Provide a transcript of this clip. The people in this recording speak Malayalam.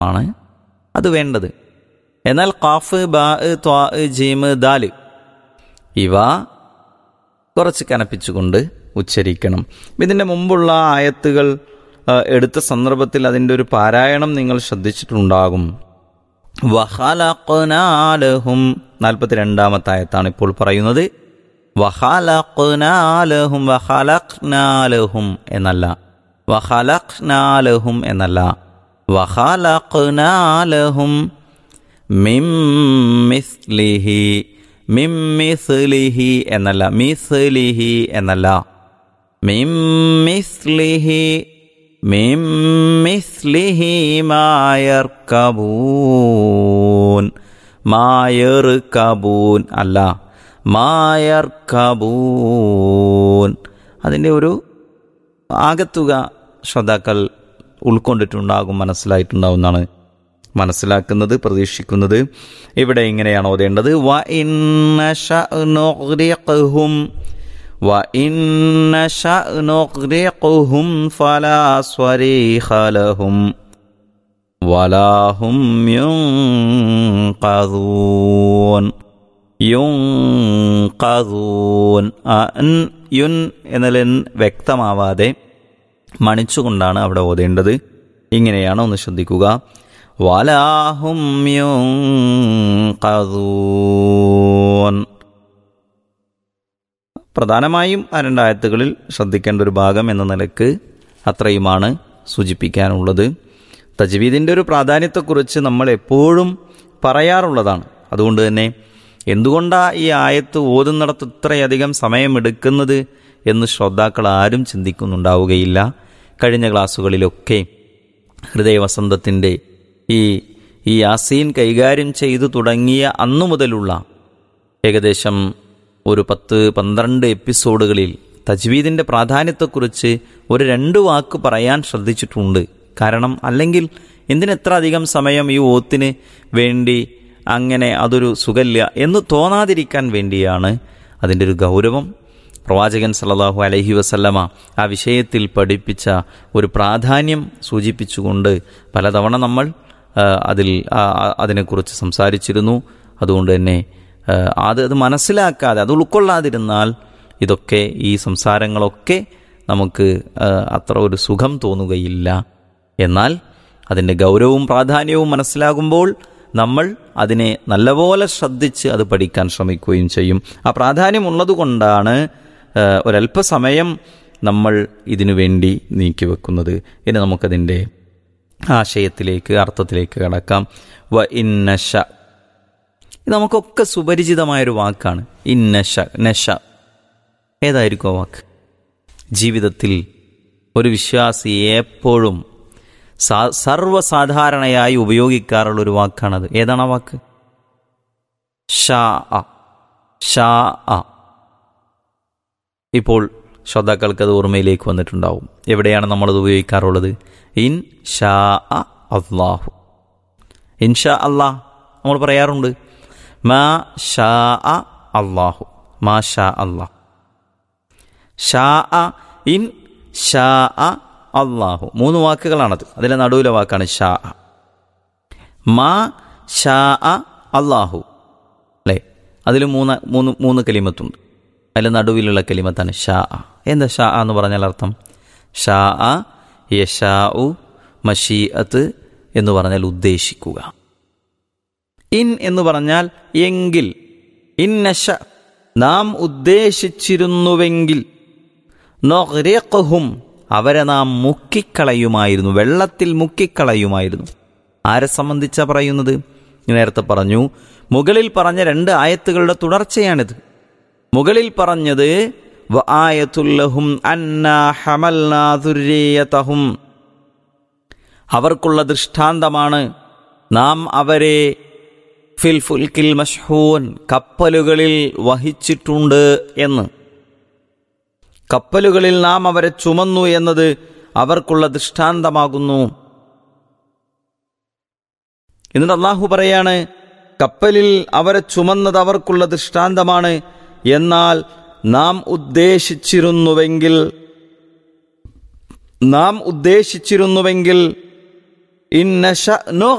ആണ് അത് വേണ്ടത് എന്നാൽ ഖാഫ് ബാ ത്വാ ജീമ് ദാല് ഇവ കുറച്ച് കനപ്പിച്ചുകൊണ്ട് ഉച്ചരിക്കണം ഇതിൻ്റെ മുമ്പുള്ള ആയത്തുകൾ ആ, എടുത്ത സന്ദർഭത്തിൽ അതിൻ്റെ ഒരു പാരായണം നിങ്ങൾ ശ്രദ്ധിച്ചിട്ടുണ്ടാകും വഹലഖ്നാലഹും നാൽപ്പത്തിരണ്ടാമത്തെ ആയത്താണ് ഇപ്പോൾ പറയുന്നത് വഹലഖ്നാലഹും വഹലഖ്നാലഹും എന്നല്ല വഹലഖ്നാലഹും എന്നല്ല വഹലഖ്നാലഹും മിം മിസ്ലിഹി മിം മിസ്ലിഹി എന്നല്ല മിസ്ലിഹി എന്നല്ല മിം മിസ്ലിഹി മിം മിസ്ലിഹി മായർക്കബൂൻ മായർക്കബൂൻ അല്ല മായർക്കബൂൻ അതിൻ്റെ ഒരു ആകത്തുക ശ്രോതാക്കൾ ഉൾക്കൊണ്ടിട്ടുണ്ടാകും മനസ്സിലായിട്ടുണ്ടാവുന്നതാണ് മനസ്സിലാക്കുന്നത് പ്രതീക്ഷിക്കുന്നത് ഇവിടെ ഇങ്ങനെയാണ് ഓതേണ്ടത് വ ഇന്ന ശഅ്നുഗ്രിഖുഹും വ ഇന്ന ശഅ്നുഗ്രിഖുഹും ഫലാ സ്വരീഖ ലഹും വലാഹും യുൻഖദൂൻ യുൻഖദൂൻ ആ അൻ യുൻ എന്നതിൽ വ്യക്തമാവാതെ മണിച്ചുകൊണ്ടാണ് അവിടെ ഓതേണ്ടത് ഇങ്ങനെയാണ് ഒന്ന് ശ്രദ്ധിക്കുക വലാഹും യുൻഖദൂൻ പ്രധാനമായും ആ രണ്ടായത്തുകളിൽ ശ്രദ്ധിക്കേണ്ട ഒരു ഭാഗം എന്ന നിലക്ക് അത്രയുമാണ് സൂചിപ്പിക്കാനുള്ളത് തജ്വീദിൻ്റെ ഒരു പ്രാധാന്യത്തെക്കുറിച്ച് നമ്മൾ എപ്പോഴും പറയാറുള്ളതാണ് അതുകൊണ്ട് തന്നെ എന്തുകൊണ്ടാണ് ഈ ആയത്ത് ഓതുന്നിടത്ത് ഇത്രയധികം സമയമെടുക്കുന്നത് എന്ന് ശ്രോതാക്കൾ ആരും ചിന്തിക്കുന്നുണ്ടാവുകയില്ല കഴിഞ്ഞ ക്ലാസ്സുകളിലൊക്കെ ഹൃദയവസന്തത്തിൻ്റെ ഈ ഈ യാസീൻ കൈകാര്യം ചെയ്തു തുടങ്ങിയ അന്നു മുതലുള്ള ഏകദേശം ഒരു പത്ത് പന്ത്രണ്ട് എപ്പിസോഡുകളിൽ തജ്വീദിൻ്റെ പ്രാധാന്യത്തെക്കുറിച്ച് ഒരു രണ്ട് വാക്ക് പറയാൻ ശ്രദ്ധിച്ചിട്ടുണ്ട് കാരണം അല്ലെങ്കിൽ എന്തിനെത്ര അധികം സമയം ഈ ഓത്തിന് വേണ്ടി അങ്ങനെ അതൊരു സുഖല്ല എന്ന് തോന്നാതിരിക്കാൻ വേണ്ടിയാണ് അതിൻ്റെ ഒരു ഗൗരവം പ്രവാചകൻ സല്ലല്ലാഹു അലൈഹി വസല്ലമ ആ വിഷയത്തിൽ പഠിപ്പിച്ച ഒരു പ്രാധാന്യം സൂചിപ്പിച്ചുകൊണ്ട് പലതവണ നമ്മൾ ആ, അതിൽ ആ, ആ, അതിനെക്കുറിച്ച് സംസാരിച്ചിരുന്നു അതുകൊണ്ട് തന്നെ ആ, അത് അത് മനസ്സിലാക്കാതെ അത് ഉൾക്കൊള്ളാതിരുന്നാൽ ഇതൊക്കെ ഈ സംസാരങ്ങളൊക്കെ നമുക്ക് ആ, അത്ര ഒരു സുഖം തോന്നുകയില്ല എന്നാൽ അതിൻ്റെ ഗൗരവവും പ്രാധാന്യവും മനസ്സിലാകുമ്പോൾ നമ്മൾ അതിനെ നല്ലപോലെ ശ്രദ്ധിച്ച് അത് പഠിക്കാൻ ശ്രമിക്കുകയും ചെയ്യും ആ പ്രാധാന്യമുള്ളതുകൊണ്ടാണ് ആ, ഒരല്പസമയം നമ്മൾ ഇതിനു വേണ്ടി നീക്കിവെക്കുന്നത് ഇനി നമുക്കതിൻ്റെ ആശയത്തിലേക്ക് അർത്ഥത്തിലേക്ക് കടക്കാം വ ഇന്നശ ഇത് നമുക്കൊക്കെ സുപരിചിതമായൊരു വാക്കാണ് ഇന്നശ നശ ഏതായിരിക്കും ആ വാക്ക് ജീവിതത്തിൽ ഒരു വിശ്വാസി എപ്പോഴും സാ- സർവ്വസാധാരണയായി ഉപയോഗിക്കാറുള്ള ഒരു വാക്കാണത് ഏതാണ് ആ വാക്ക് ഷാ അ ഷാ അ ഇപ്പോൾ ശ്രോതാക്കൾക്ക് അത് ഓർമ്മയിലേക്ക് വന്നിട്ടുണ്ടാവും എവിടെയാണ് നമ്മളത് ഉപയോഗിക്കാറുള്ളത് ഇൻ ഷാ അ അള്ളാഹു ഇൻഷാ അള്ളാഹ് നമ്മൾ പറയാറുണ്ട് മാ ഷാ അ അള്ളാഹു മാ ഷാ അള്ളാഹ് ഷാ അ ഇൻ ഷാ അ അള്ളാഹു മൂന്ന് വാക്കുകളാണത് അതിലെ നടുവിലെ വാക്കാണ് ഷാ അ. മാ ഷാ അ അള്ളാഹു അല്ലേ അതിൽ മൂന്ന് മൂന്ന് മൂന്ന് കലിമത്തുണ്ട് അതിൽ നടുവിലുള്ള കലിമത്താണ് ഷാ അ. എന്താ ഷാ അ എന്ന് പറഞ്ഞാൽ അർത്ഥം ഷാ അ യഷാ ഉ മഷീഅത്ത് എന്ന് പറഞ്ഞാൽ ഉദ്ദേശിക്കുക ഇൻ എന്ന് പറഞ്ഞാൽ എങ്കിൽ ഇന്നശ നാം ഉദ്ദേശിച്ചിരുന്നുവെങ്കിൽ നൊഹ്രഖും അവരെ നാം മുക്കിക്കളയുമായിരുന്നു വെള്ളത്തിൽ മുക്കിക്കളയുമായിരുന്നു ആരെ സംബന്ധിച്ച പറയുന്നത് നേരത്തെ പറഞ്ഞു മുകളിൽ പറഞ്ഞ രണ്ട് ആയത്തുകളുടെ തുടർച്ചയാണിത് മുകളിൽ പറഞ്ഞത് വ ആയത്തുല്ലഹും അന്നാ ഹമൽനാ ദുര്യേയതഹും അവർക്കുള്ള ദൃഷ്ടാന്തമാണ് നാം അവരെ ഫിൽ ഫുൽക്കിൽ മഷ്ഹൂൻ കപ്പലുകളിൽ വഹിച്ചിട്ടുണ്ട് എന്ന് കപ്പലുകളിൽ നാം അവരെ ചുമന്നു എന്നത് അവർക്കുള്ള ദൃഷ്ടാന്തമാകുന്നു എന്നിട്ട് അള്ളാഹു പറയാണ് കപ്പലിൽ അവരെ ചുമന്നത് അവർക്കുള്ള ദൃഷ്ടാന്തമാണ് എന്നാൽ നാം ഉദ്ദേശിച്ചിരുന്നുവെങ്കിൽ നാം ഉദ്ദേശിച്ചിരുന്നുവെങ്കിൽ ഇന്നശ